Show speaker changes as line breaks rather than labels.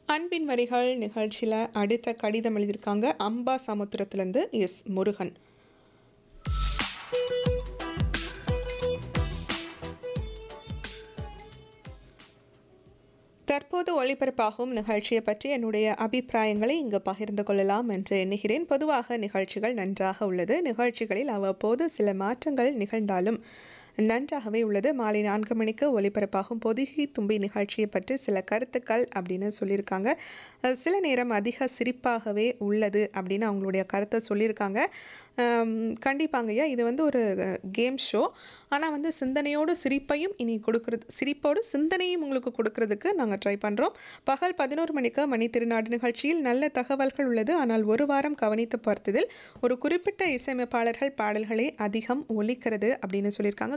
அன்பின் வரிகள் நிகழ்ச்சியில் அடுத்த கடிதம் எழுதியிருக்காங்க அம்பா சமுத்திரத்துலேருந்து எஸ் முருகன் தற்போது ஒளிபரப்பாகும் நிகழ்ச்சியை பற்றி என்னுடைய அபிப்பிராயங்களை இங்கு பகிர்ந்து கொள்ளலாம் என்று எண்ணுகிறேன் பொதுவாக நிகழ்ச்சிகள் நன்றாக உள்ளது நிகழ்ச்சிகளில் அவ்வப்போது சில மாற்றங்கள் நிகழ்ந்தாலும் நன்றாகவே உள்ளது மாலை நான்கு மணிக்கு ஒலிபரப்பாகும் பொதுகி தும்பி நிகழ்ச்சியை பற்றி சில கருத்துக்கள் அப்படின்னு சொல்லியிருக்காங்க அஹ் சில நேரம் அதிக சிரிப்பாகவே உள்ளது அப்படின்னு அவங்களுடைய கருத்தை சொல்லியிருக்காங்க ஆம், கண்டிப்பாங்கய்யா இது வந்து ஒரு கேம் ஷோ ஆனால் வந்து சிந்தனையோடு சிரிப்பையும் இனி கொடுக்கறது சிரிப்போடு சிந்தனையும் உங்களுக்கு கொடுக்கறதுக்கு நாங்கள் ட்ரை பண்ணுறோம் பகல் பதினோரு மணிக்கு மணி திருநாடு நிகழ்ச்சியில் நல்ல தகவல்கள் உள்ளது ஆனால் ஒரு வாரம் கவனித்து பார்த்ததில் ஒரு குறிப்பிட்ட இசையமைப்பாளர்கள் பாடல்களே அதிகம் ஒலிக்கிறது அப்படின்னு சொல்லியிருக்காங்க